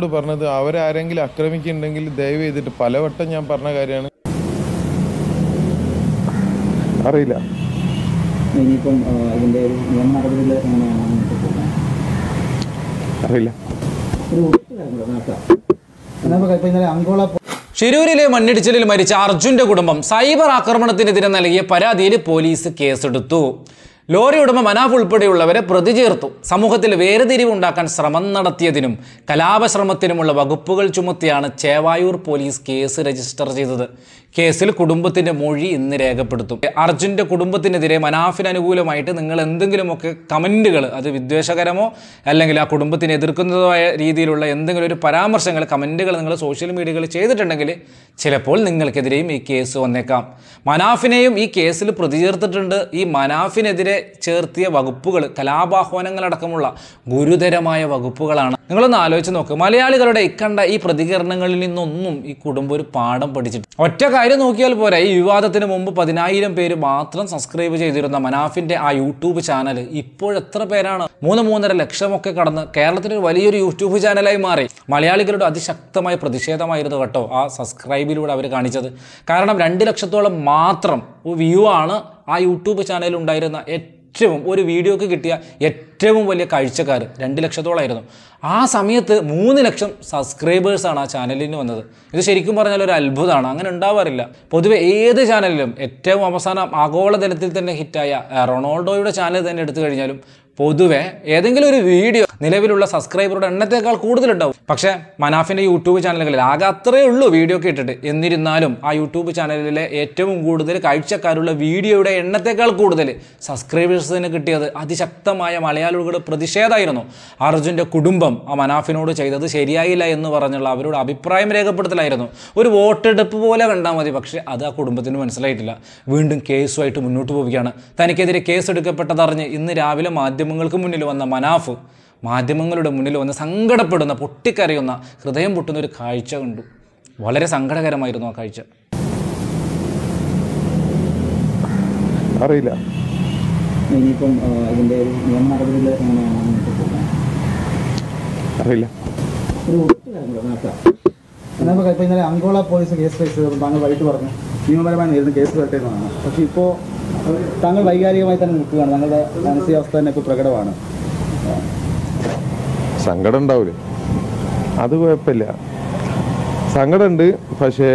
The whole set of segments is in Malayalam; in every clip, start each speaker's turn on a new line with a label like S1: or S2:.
S1: എന്നോട് പറഞ്ഞത് അവരാരെങ്കിലും ആക്രമിക്കുന്നുണ്ടെങ്കിൽ ദയവ് ചെയ്തിട്ട് പലവട്ടം ഞാൻ പറഞ്ഞ കാര്യമാണ് അറിയില്ല
S2: ഇനിയിപ്പം ആ, ഇതിന്റെ ഒരു നിയമ നടപടികൾ എങ്ങനെയാണ് മുന്നോട്ട് പോകുന്നത്?
S1: അറിയില്ല
S2: ഒരു ഒറ്റ കാര്യം കൂടെ നോക്കാം എന്നാൽ ഇപ്പൊ ഇന്നലെ അങ്കോള
S3: ഷിരൂരിലെ മണ്ണിടിച്ചിലിൽ മരിച്ച അർജുന്റെ കുടുംബം സൈബർ ആക്രമണത്തിനെതിരെ നൽകിയ പരാതിയിൽ പോലീസ് കേസെടുത്തു ലോറി ഉടമ മനാഫ് ഉൾപ്പെടെയുള്ളവരെ പ്രതി ചേർത്തു സമൂഹത്തിൽ വേർതിരിവുണ്ടാക്കാൻ ശ്രമം നടത്തിയതിനും കലാപശ്രമത്തിനുമുള്ള വകുപ്പുകൾ ചുമത്തിയാണ് ചേവായൂർ പോലീസ് കേസ് രജിസ്റ്റർ ചെയ്തത് കേസിൽ കുടുംബത്തിന്റെ മൊഴി ഇന്ന് രേഖപ്പെടുത്തും അർജുന്റെ കുടുംബത്തിനെതിരെ മനാഫിന് അനുകൂലമായിട്ട് നിങ്ങൾ എന്തെങ്കിലുമൊക്കെ കമന്റുകൾ അത് വിദ്വേഷകരമോ അല്ലെങ്കിൽ ആ കുടുംബത്തിനെ എതിർക്കുന്നതായ രീതിയിലുള്ള എന്തെങ്കിലും ഒരു പരാമർശങ്ങൾ കമന്റുകൾ നിങ്ങൾ സോഷ്യൽ മീഡിയകളിൽ ചെയ്തിട്ടുണ്ടെങ്കിൽ ചിലപ്പോൾ നിങ്ങൾക്കെതിരെയും ഈ കേസ് വന്നേക്കാം മനാഫിനെയും ഈ കേസിൽ പ്രതി ചേർത്തിട്ടുണ്ട് ഈ മനാഫിനെതിരെ ചേർത്തിയ വകുപ്പുകൾ കലാപാഹ്വാനങ്ങളടക്കമുള്ള ഗുരുതരമായ വകുപ്പുകളാണ് നിങ്ങളൊന്ന് ആലോചിച്ച് നോക്ക് മലയാളികളുടെ ഇക്കണ്ട ഈ പ്രതികരണങ്ങളിൽ നിന്നൊന്നും ഈ കുടുംബം ഒരു പാഠം പഠിച്ചിട്ട് ഒറ്റ കാര്യം നോക്കിയാൽ പോരാ ഈ വിവാദത്തിന് മുമ്പ് പതിനായിരം പേര് മാത്രം സബ്സ്ക്രൈബ് ചെയ്തിരുന്ന മനാഫിന്റെ ആ യൂട്യൂബ് ചാനൽ ഇപ്പോൾ എത്ര പേരാണ് മൂന്ന് മൂന്നര ലക്ഷമൊക്കെ കടന്ന് കേരളത്തിൽ ഒരു വലിയൊരു യൂട്യൂബ് ചാനലായി മാറി മലയാളികളുടെ അതിശക്തമായ പ്രതിഷേധമായിരുന്നു കേട്ടോ ആ സബ്സ്ക്രൈബിലൂടെ അവർ കാണിച്ചത് കാരണം രണ്ട് ലക്ഷത്തോളം മാത്രം വ്യൂ ആണ് ആ യൂട്യൂബ് ചാനലിൽ ഉണ്ടായിരുന്ന ഏറ്റവും ഒരു വീഡിയോക്ക് കിട്ടിയ ഏറ്റവും വലിയ കാഴ്ചക്കാർ രണ്ട് ലക്ഷത്തോളമായിരുന്നു ആ സമയത്ത് മൂന്ന് ലക്ഷം സബ്സ്ക്രൈബേഴ്സാണ് ആ ചാനലിന് വന്നത് ഇത് ശരിക്കും പറഞ്ഞാൽ ഒരു അത്ഭുതമാണ് അങ്ങനെ ഉണ്ടാവാറില്ല പൊതുവെ ഏത് ചാനലിലും ഏറ്റവും അവസാനം ആഗോളതലത്തിൽ തന്നെ ഹിറ്റായ ആ, റൊണാൾഡോയുടെ ചാനൽ തന്നെ എടുത്തു കഴിഞ്ഞാലും പൊതുവെ ഏതെങ്കിലും ഒരു വീഡിയോ നിലവിലുള്ള സബ്സ്ക്രൈബറുടെ എണ്ണത്തേക്കാൾ കൂടുതലുണ്ടാവും പക്ഷേ മനാഫിൻ്റെ യൂട്യൂബ് ചാനലുകളിൽ ആകെ അത്രയേ ഉള്ളൂ വീഡിയോ ഒക്കെ ഇട്ടിട്ട് എന്നിരുന്നാലും ആ യൂട്യൂബ് ചാനലിലെ ഏറ്റവും കൂടുതൽ കാഴ്ചക്കാരുള്ള വീഡിയോയുടെ എണ്ണത്തേക്കാൾ കൂടുതൽ സബ്സ്ക്രൈബേഴ്സിന് കിട്ടിയത് അതിശക്തമായ മലയാളികളുടെ പ്രതിഷേധമായിരുന്നു അർജുൻ്റെ കുടുംബം ആ മനാഫിനോട് ചെയ്തത് ശരിയായില്ല എന്ന് പറഞ്ഞുള്ള അവരുടെ അഭിപ്രായം രേഖപ്പെടുത്തലായിരുന്നു ഒരു വോട്ടെടുപ്പ് പോലെ കണ്ടാൽ മതി പക്ഷേ അത് ആ കുടുംബത്തിന് മനസ്സിലായിട്ടില്ല വീണ്ടും കേസുമായിട്ട് മുന്നോട്ട് പോവുകയാണ് തനിക്കെതിരെ കേസ് എടുക്കപ്പെട്ടതറിഞ്ഞ് ഇന്ന് രാവിലെ മാധ്യമങ്ങൾക്ക് മുന്നിൽ വന്ന മനാഫ് മാധ്യമങ്ങളുടെ മുന്നിൽ വന്ന് സങ്കടപ്പെടുന്ന പൊട്ടിക്കരയുന്ന ഹൃദയം പൊട്ടുന്ന ഒരു കാഴ്ച കണ്ടു വളരെ സങ്കടകരമായിരുന്നു ആ കാഴ്ച
S1: അറിയില്ല
S2: ഇനിയിപ്പം ആ, ഇതിന്റെ ഒരു നിയമ നടപടികൾ എങ്ങനെയാണ് മുന്നോട്ട് പോകുന്നത്?
S1: അറിയില്ല
S2: ഒരു ഒറ്റ കാര്യം കൂടെ നോക്കാം എന്നാൽ ഇപ്പൊ ഇന്നലെ അങ്കോള പോലീസ് കേസ് രജിസ്റ്റർ ചെയ്തപ്പോൾ താങ്കൾ വൈകിട്ട് പറഞ്ഞു നിയമപരമായി നേരിടുന്ന കേസ് വരട്ടെ എന്നാണ് പക്ഷേ ഇപ്പോൾ താങ്കൾ വൈകാരികമായി തന്നെ നിൽക്കുകയാണ് താങ്കളുടെ മാനസികാവസ്ഥ തന്നെ ഇപ്പോൾ പ്രകടമാണ്
S1: സങ്കടം ഉണ്ടാവില്ലേ അത് കുഴപ്പമില്ല സങ്കടമുണ്ട് പക്ഷേ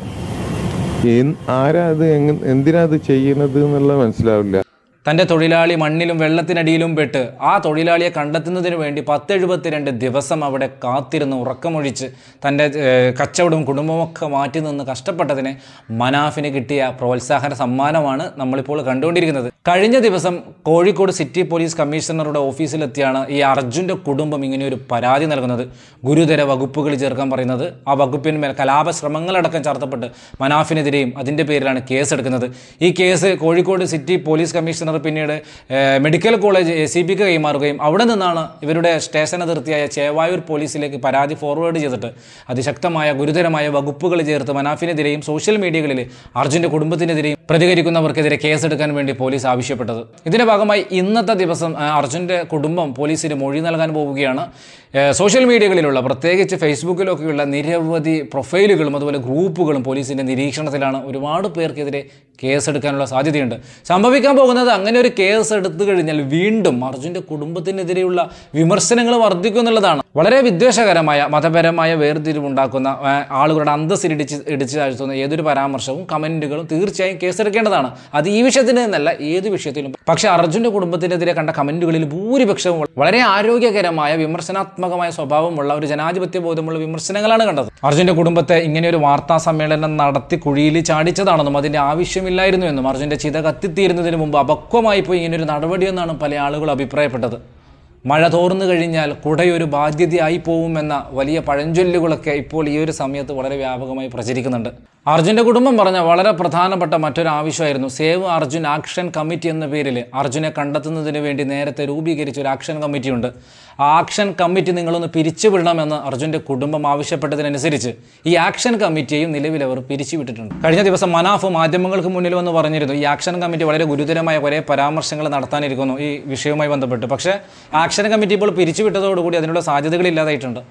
S1: എൻ- ആരാ അത് എങ്ങ എന്തിനാ അത് ചെയ്യണത് എന്നുള്ളത് മനസ്സിലാവില്ല
S3: തൻ്റെ തൊഴിലാളി മണ്ണിലും വെള്ളത്തിനടിയിലും പെട്ട് ആ തൊഴിലാളിയെ കണ്ടെത്തുന്നതിന് വേണ്ടി പത്തെഴുപത്തിരണ്ട് ദിവസം അവിടെ കാത്തിരുന്ന് ഉറക്കമൊഴിച്ച് തൻ്റെ ഏഹ്, കച്ചവടവും കുടുംബമൊക്കെ മാറ്റി നിന്ന് കഷ്ടപ്പെട്ടതിന് മനാഫിന് കിട്ടിയ പ്രോത്സാഹന സമ്മാനമാണ് നമ്മളിപ്പോൾ കണ്ടുകൊണ്ടിരിക്കുന്നത് കഴിഞ്ഞ ദിവസം കോഴിക്കോട് സിറ്റി പോലീസ് കമ്മീഷണറുടെ ഓഫീസിലെത്തിയാണ് ഈ അർജുൻ്റെ കുടുംബം ഇങ്ങനെ ഒരു പരാതി നൽകുന്നത് ഗുരുതര വകുപ്പുകൾ ചേർക്കാൻ പറയുന്നത് ആ വകുപ്പിന്മേൽ കലാപശ്രമങ്ങളടക്കം ചാർത്തപ്പെട്ട് മനാഫിനെതിരെയും അതിൻ്റെ പേരിലാണ് കേസെടുക്കുന്നത് ഈ case Kozhikode city police commissioner പിന്നീട് ഏഹ്, മെഡിക്കൽ കോളേജ് എ സി ബിക്ക് കൈമാറുകയും അവിടെ നിന്നാണ് ഇവരുടെ സ്റ്റേഷൻ അതിർത്തിയായ ചേവായൂർ പോലീസിലേക്ക് പരാതി ഫോർവേഡ് ചെയ്തിട്ട് അതിശക്തമായ ഗുരുതരമായ വകുപ്പുകൾ ചേർത്ത് മനാഫിനെതിരെയും സോഷ്യൽ മീഡിയകളിൽ അർജുൻ്റെ കുടുംബത്തിനെതിരെയും പ്രതികരിക്കുന്നവർക്കെതിരെ കേസെടുക്കാൻ വേണ്ടി പോലീസ് ആവശ്യപ്പെട്ടത് ഇതിന്റെ ഭാഗമായി ഇന്നത്തെ ദിവസം ആ, അർജുൻ്റെ കുടുംബം പോലീസിന് മൊഴി നൽകാൻ പോവുകയാണ് ഏഹ്, സോഷ്യൽ മീഡിയകളിലുള്ള പ്രത്യേകിച്ച് ഫേസ്ബുക്കിലൊക്കെയുള്ള നിരവധി പ്രൊഫൈലുകളും അതുപോലെ ഗ്രൂപ്പുകളും പോലീസിൻ്റെ നിരീക്ഷണത്തിലാണ് ഒരുപാട് പേർക്കെതിരെ കേസെടുക്കാനുള്ള സാധ്യതയുണ്ട് സംഭവിക്കാൻ പോകുന്നത് അങ്ങനെ ഒരു കേസ് എടുത്തു കഴിഞ്ഞാൽ വീണ്ടും അർജുൻ്റെ കുടുംബത്തിനെതിരെയുള്ള വിമർശനങ്ങൾ വർദ്ധിക്കും എന്നുള്ളതാണ് വളരെ വിദ്വേഷകരമായ മതപരമായ വേർതിരിവുണ്ടാക്കുന്ന ആ, ആളുകളുടെ അന്തസ്സിൽ ഇടിച്ച് ഇടിച്ച് താഴ്ത്തുന്ന ഏതൊരു പരാമർശവും കമൻറ്റുകളും തീർച്ചയായും കേസെടുക്കേണ്ടതാണ് അത് ഈ വിഷയത്തിന് എന്നല്ല ഏത് വിഷയത്തിലും പക്ഷേ അർജുൻ്റെ കുടുംബത്തിനെതിരെ കണ്ട കമൻറ്റുകളിൽ ഭൂരിപക്ഷവും വളരെ ആരോഗ്യകരമായ വിമർശനാത്മകമായ സ്വഭാവമുള്ള ഒരു ജനാധിപത്യ ബോധമുള്ള വിമർശനങ്ങളാണ് കണ്ടത് അർജുൻ്റെ കുടുംബത്തെ ഇങ്ങനെ ഒരു വാർത്താ സമ്മേളനം നടത്തി കുഴിയിൽ ചാടിച്ചതാണെന്നും അതിൻ്റെ ആവശ്യമില്ലായിരുന്നു എന്നും അർജുൻ്റെ ചിത കത്തിത്തീരുന്നതിന് മുമ്പ് അപക്വമായി പോയി ഇങ്ങനെ ഒരു നടപടിയെന്നാണ് പല ആളുകളും അഭിപ്രായപ്പെട്ടത് മഴ തോർന്നു കഴിഞ്ഞാൽ കുടയൊരു ബാധ്യതയായി പോകുമെന്ന വലിയ പഴഞ്ചൊല്ലുകളൊക്കെ ഇപ്പോൾ ഈ ഒരു സമയത്ത് വളരെ വ്യാപകമായി പ്രചരിക്കുന്നുണ്ട് അർജുൻ്റെ കുടുംബം പറഞ്ഞ വളരെ പ്രധാനപ്പെട്ട മറ്റൊരു ആവശ്യമായിരുന്നു സേവ് അർജുൻ ആക്ഷൻ കമ്മിറ്റി എന്ന പേരിൽ അർജുനെ കണ്ടെത്തുന്നതിന് വേണ്ടി നേരത്തെ രൂപീകരിച്ച ഒരു ആക്ഷൻ കമ്മിറ്റിയുണ്ട് ആ ആക്ഷൻ കമ്മിറ്റി നിങ്ങളൊന്ന് പിരിച്ചുവിടണമെന്ന് അർജുൻ്റെ കുടുംബം ആവശ്യപ്പെട്ടതിനനുസരിച്ച് ഈ ആക്ഷൻ കമ്മിറ്റിയെയും നിലവിൽ അവർ പിരിച്ചുവിട്ടിട്ടുണ്ട് കഴിഞ്ഞ ദിവസം മനാഫ് മാധ്യമങ്ങൾക്ക് മുന്നിൽ വന്ന് പറഞ്ഞിരുന്നു ഈ ആക്ഷൻ കമ്മിറ്റി വളരെ ഗുരുതരമായ കുറേ പരാമർശങ്ങൾ നടത്താനിരിക്കുന്നു ഈ വിഷയവുമായി ബന്ധപ്പെട്ട് പക്ഷേ ആക്ഷൻ കമ്മിറ്റി ഇപ്പോൾ പിരിച്ചുവിട്ടതോടുകൂടി അതിനുള്ള സാധ്യതകൾ ഇല്ലാതായിട്ടുണ്ട്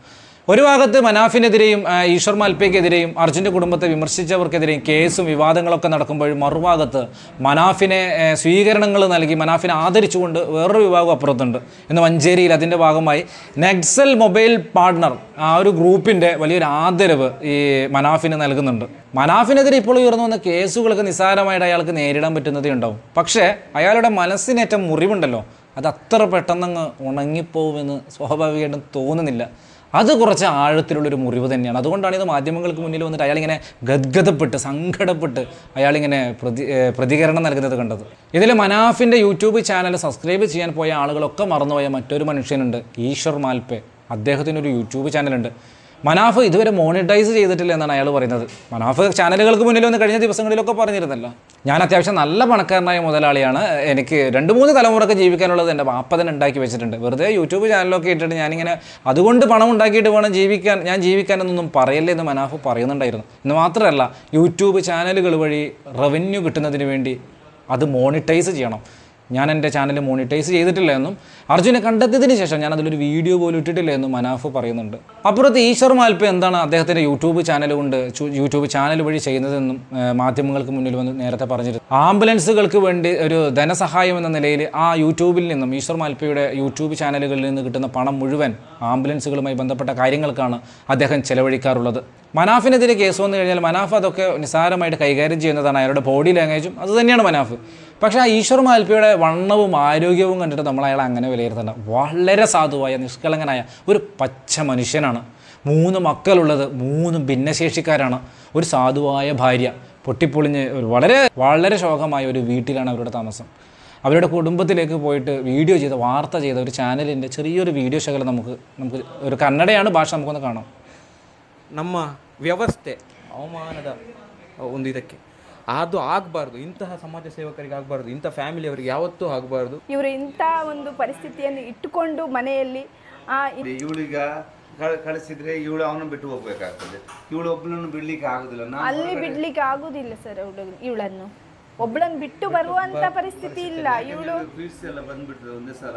S3: ഒരു ഭാഗത്ത് മനാഫിനെതിരെയും ആ, ഈശ്വർ മാൽപ്പയ്ക്കെതിരെയും അർജുൻ്റെ കുടുംബത്തെ വിമർശിച്ചവർക്കെതിരെയും കേസും വിവാദങ്ങളൊക്കെ നടക്കുമ്പോഴും മറുഭാഗത്ത് മനാഫിനെ ആ, സ്വീകരണങ്ങൾ നൽകി മനാഫിനെ ആദരിച്ചുകൊണ്ട് വേറൊരു വിഭാഗം അപ്പുറത്തുണ്ട് ഇന്ന് മഞ്ചേരിയിൽ അതിൻ്റെ ഭാഗമായി നെക്സൽ മൊബൈൽ പാർട്ട്ണർ ആ ഒരു ഗ്രൂപ്പിൻ്റെ വലിയൊരു ആദരവ് ഈ മനാഫിന് നൽകുന്നുണ്ട് മനാഫിനെതിരെ ഇപ്പോൾ ഉയർന്നു വന്ന കേസുകളൊക്കെ നിസ്സാരമായിട്ട് അയാൾക്ക് നേരിടാൻ പറ്റുന്നതേ ഉണ്ടാവും പക്ഷേ അയാളുടെ മനസ്സിനേറ്റ മുറിവുണ്ടല്ലോ അത് അത്ര പെട്ടെന്നങ്ങ് ഉണങ്ങിപ്പോവുമെന്ന് സ്വാഭാവികമായിട്ടും തോന്നുന്നില്ല അത് കുറച്ച് ആഴത്തിലുള്ളൊരു മുറിവ് തന്നെയാണ് അതുകൊണ്ടാണ് ഇത് മാധ്യമങ്ങൾക്ക് മുന്നിൽ വന്നിട്ട് അയാളിങ്ങനെ ഗദ്ഗതപ്പെട്ട് സങ്കടപ്പെട്ട് അയാളിങ്ങനെ പ്രതി ഏഹ് പ്രതികരണം നൽകുന്നത് കണ്ടത് ഇതിൽ മനാഫിൻ്റെ യൂട്യൂബ് ചാനൽ സബ്സ്ക്രൈബ് ചെയ്യാൻ പോയ ആളുകളൊക്കെ മറന്നുപോയ മറ്റൊരു മനുഷ്യനുണ്ട് ഈശ്വർ മാൽപെ അദ്ദേഹത്തിനൊരു യൂട്യൂബ് ചാനലുണ്ട് മനാഫ് ഇതുവരെ മോണിറ്റൈസ് ചെയ്തിട്ടില്ല എന്നാണ് അയാൾ പറയുന്നത് മനാഫ് ചാനലുകൾക്ക് മുന്നിൽ വന്ന് കഴിഞ്ഞ ദിവസങ്ങളിലൊക്കെ പറഞ്ഞിരുന്നല്ലോ ഞാൻ അത്യാവശ്യം നല്ല പണക്കാരനായ മുതലാളിയാണ് എനിക്ക് രണ്ട് മൂന്ന് തലമുറക്ക് ജീവിക്കാനുള്ളത് എൻ്റെ വാപ്പ തന്നെ ഉണ്ടാക്കി വെച്ചിട്ടുണ്ട് വെറുതെ യൂട്യൂബ് ചാനലൊക്കെ ഇട്ടിട്ട് ഞാനിങ്ങനെ അതുകൊണ്ട് പണം ഉണ്ടാക്കിയിട്ട് വേണം ജീവിക്കാൻ ഞാൻ ജീവിക്കാനെന്നൊന്നും പറയല്ലേ എന്ന് മനാഫ് പറയുന്നുണ്ടായിരുന്നു എന്ന് മാത്രമല്ല യൂട്യൂബ് ചാനലുകൾ വഴി റവന്യൂ കിട്ടുന്നതിന് വേണ്ടി അത് മോണിറ്റൈസ് ചെയ്യണം ഞാൻ എൻ്റെ ചാനൽ മോണിറ്റൈസ് ചെയ്തിട്ടില്ല എന്നും അർജുനെ കണ്ടെത്തിയതിന് ശേഷം ഞാൻ അതിലൊരു വീഡിയോ പോലും ഇട്ടിട്ടില്ല എന്നും മനാഫ് പറയുന്നുണ്ട് അപ്പുറത്ത് ഈശ്വർ മാൽപ്പ എന്താണ് അദ്ദേഹത്തിൻ്റെ യൂട്യൂബ് ചാനൽ കൊണ്ട് ചു- യൂട്യൂബ് ചാനൽ വഴി ചെയ്യുന്നതെന്നും ഏഹ്, മാധ്യമങ്ങൾക്ക് മുന്നിൽ വന്ന് നേരത്തെ പറഞ്ഞിരുന്നു ആംബുലൻസുകൾക്ക് വേണ്ടി ഒരു ധനസഹായം എന്ന നിലയിൽ ആ യൂട്യൂബിൽ നിന്നും ഈശ്വർ മാൽപ്പയുടെ യൂട്യൂബ് ചാനലുകളിൽ നിന്ന് കിട്ടുന്ന പണം മുഴുവൻ ആംബുലൻസുകളുമായി ബന്ധപ്പെട്ട കാര്യങ്ങൾക്കാണ് അദ്ദേഹം ചെലവഴിക്കാറുള്ളത് മനാഫിനെതിരെ കേസ് വന്നു കഴിഞ്ഞാൽ മനാഫ് അതൊക്കെ നിസ്സാരമായിട്ട് കൈകാര്യം ചെയ്യുന്നതാണ് അയാളുടെ ബോഡി ലാംഗ്വേജും അത് തന്നെയാണ് മനാഫ് പക്ഷേ ആ ഈശ്വർ മാൽപ്പയുടെ വണ്ണവും ആരോഗ്യവും കണ്ടിട്ട് നമ്മൾ അയാളെ അങ്ങനെ വിലയിരുത്തണ്ട വളരെ സാധുവായ നിഷ്കളങ്കനായ ഒരു പച്ച മനുഷ്യനാണ് മൂന്ന് മക്കളുള്ളത് മൂന്ന് ഭിന്നശേഷിക്കാരാണ് ഒരു സാധുവായ ഭാര്യ പൊട്ടിപ്പൊളിഞ്ഞ് ഒരു വളരെ വളരെ ശോകമായ ഒരു വീട്ടിലാണ് അവരുടെ താമസം അവരുടെ കുടുംബത്തിലേക്ക് പോയിട്ട് വീഡിയോ ചെയ്ത വാർത്ത ചെയ്ത ഒരു ചാനലിൻ്റെ ചെറിയൊരു വീഡിയോ ശകലം നമുക്ക് നമുക്ക് ഒരു കന്നഡയാണ് ഭാഷ നമുക്കൊന്ന് കാണാം
S4: ನಮ್ಮ ವ್ಯವಸ್ಥೆ ಅವಮಾನದ ಒಂದು ಇದಕ್ಕೆ ಅದು ಆಗಬಾರ್ದು ಇಂತಹ ಸಮಾಜ ಸೇವಕರಿಗೆ ಆಗಬಾರ್ದು ಇಂಥ ಫ್ಯಾಮಿಲಿಯವರಿಗೆ ಯಾವತ್ತೂ ಆಗಬಾರ್ದು
S5: ಇವರು ಇಂಥ ಒಂದು ಪರಿಸ್ಥಿತಿಯನ್ನು ಇಟ್ಟುಕೊಂಡು ಮನೆಯಲ್ಲಿ ಆ ಇ-
S6: ಇವಳಿಗ ಕಳಿಸಿದ್ರೆ ಇವಳು ಅವನು ಬಿಟ್ಟು ಹೋಗ್ಬೇಕಾಗ್ತದೆ ಇವಳು ಒಬ್ಬನನ್ನು ಬಿಡ್ಲಿಕ್ಕೆ ಆಗುದಿಲ್ಲ ನಾವು
S5: ಅಲ್ಲಿ ಬಿಡ್ಲಿಕ್ಕೆ ಆಗುದಿಲ್ಲ ಸರ್ ಅವಳು ಇವಳನ್ನು ಒಬ್ಬಳನ್ನು ಬಿಟ್ಟು ಬರುವಂತ ಪರಿಸ್ಥಿತಿ ಇಲ್ಲ ಇವಳು
S6: ಫೀಡ್ಸ್ ಎಲ್ಲ ಬಂದ್ಬಿಟ್ರೆ ಒಂದೇ ಸಲ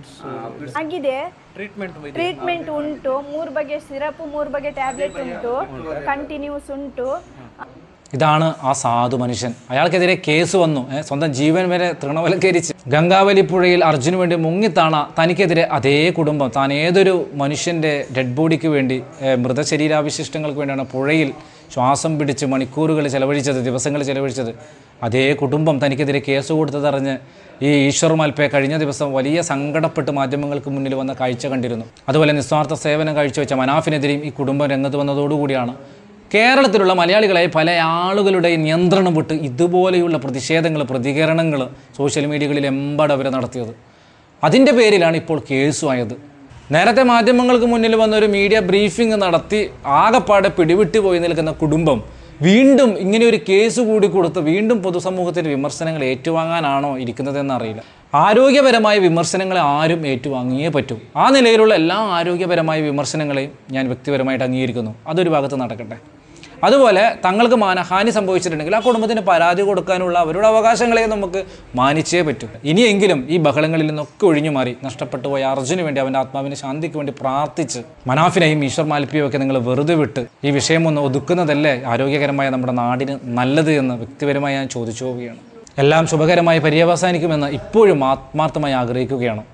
S5: ಆಗಿದೆ
S4: ಟ್ರೀಟ್ಮೆಂಟ್
S5: ಟ್ರೀಟ್ಮೆಂಟ್ ಉಂಟು ಮೂರ್ ಬಗೆ ಸಿರಪ್ ಮೂರ್ ಬಗೆ ಟ್ಯಾಬ್ಲೆಟ್ ಉಂಟು ಕಂಟಿನ್ಯೂಸ್ ಉಂಟು
S3: ഇതാണ് ആ സാധു മനുഷ്യൻ അയാൾക്കെതിരെ കേസ് വന്നു ഏ, സ്വന്തം ജീവൻ വരെ തൃണവൽക്കരിച്ച് ഗംഗാവലി പുഴയിൽ അർജുന് വേണ്ടി മുങ്ങിത്താണ തനിക്കെതിരെ അതേ കുടുംബം താൻ ഏതൊരു മനുഷ്യൻ്റെ ഡെഡ് ബോഡിക്ക് വേണ്ടി ഏ, മൃതശരീരാവശിഷ്ടങ്ങൾക്ക് വേണ്ടിയാണ് പുഴയിൽ ശ്വാസം പിടിച്ച് മണിക്കൂറുകൾ ചെലവഴിച്ചത് ദിവസങ്ങൾ ചെലവഴിച്ചത് അതേ കുടുംബം തനിക്കെതിരെ കേസ് കൊടുത്തതറിഞ്ഞ് ഈ ഈശ്വർ മൽപ്പെ കഴിഞ്ഞ ദിവസം വലിയ സങ്കടപ്പെട്ട് മാധ്യമങ്ങൾക്ക് മുന്നിൽ വന്ന കാഴ്ച കണ്ടിരുന്നു അതുപോലെ നിസ്വാർത്ഥ സേവനം കാഴ്ചവെച്ച മനാഫിനെതിരെയും ഈ കുടുംബം രംഗത്ത് വന്നതോടുകൂടിയാണ് കേരളത്തിലുള്ള മലയാളികളായ പല ആളുകളുടെയും നിയന്ത്രണം വിട്ട് ഇതുപോലെയുള്ള പ്രതിഷേധങ്ങൾ പ്രതികരണങ്ങൾ സോഷ്യൽ മീഡിയകളിൽ എമ്പാടും അവർ നടത്തിയത് അതിൻ്റെ പേരിലാണ് ഇപ്പോൾ കേസുമായത് നേരത്തെ മാധ്യമങ്ങൾക്ക് മുന്നിൽ വന്ന ഒരു മീഡിയ ബ്രീഫിംഗ് നടത്തി ആകപ്പാടെ പിടിവിട്ട് പോയി നിൽക്കുന്ന കുടുംബം വീണ്ടും ഇങ്ങനെ ഒരു കേസ് കൂടി കൊടുത്ത് വീണ്ടും പൊതുസമൂഹത്തിൻ്റെ വിമർശനങ്ങൾ ഏറ്റുവാങ്ങാനാണോ ഇരിക്കുന്നതെന്ന് അറിയില്ല ആരോഗ്യപരമായ വിമർശനങ്ങളെ ആരും ഏറ്റുവാങ്ങിയേ പറ്റൂ ആ നിലയിലുള്ള എല്ലാ ആരോഗ്യപരമായ വിമർശനങ്ങളെയും ഞാൻ വ്യക്തിപരമായിട്ട് അംഗീകരിക്കുന്നു അതൊരു ഭാഗത്ത് നടക്കട്ടെ അതുപോലെ തങ്ങൾക്ക് മാനഹാനി സംഭവിച്ചിട്ടുണ്ടെങ്കിൽ ആ കുടുംബത്തിന് പരാതി കൊടുക്കാനുള്ള അവരുടെ അവകാശങ്ങളെ നമുക്ക് മാനിച്ചേ പറ്റൂ ഇനിയെങ്കിലും ഈ ബഹളങ്ങളിൽ നിന്നൊക്കെ ഒഴിഞ്ഞു മാറി നഷ്ടപ്പെട്ടു പോയ അർജുന് വേണ്ടി അവൻ്റെ ആത്മാവിന് ശാന്തിക്ക് വേണ്ടി പ്രാർത്ഥിച്ച് മനാഫിനെയും ഈശ്വർ മാൽപ്പിയും ഒക്കെ നിങ്ങൾ വെറുതെ വിട്ട് ഈ വിഷയം ഒന്ന് ഒതുക്കുന്നതല്ലേ ആരോഗ്യകരമായ നമ്മുടെ നാടിന് നല്ലത് എന്ന് വ്യക്തിപരമായി ഞാൻ ചോദിച്ചു പോവുകയാണ് എല്ലാം ശുഭകരമായി പര്യവസാനിക്കുമെന്ന് ഇപ്പോഴും ആത്മാർത്ഥമായി ആഗ്രഹിക്കുകയാണ്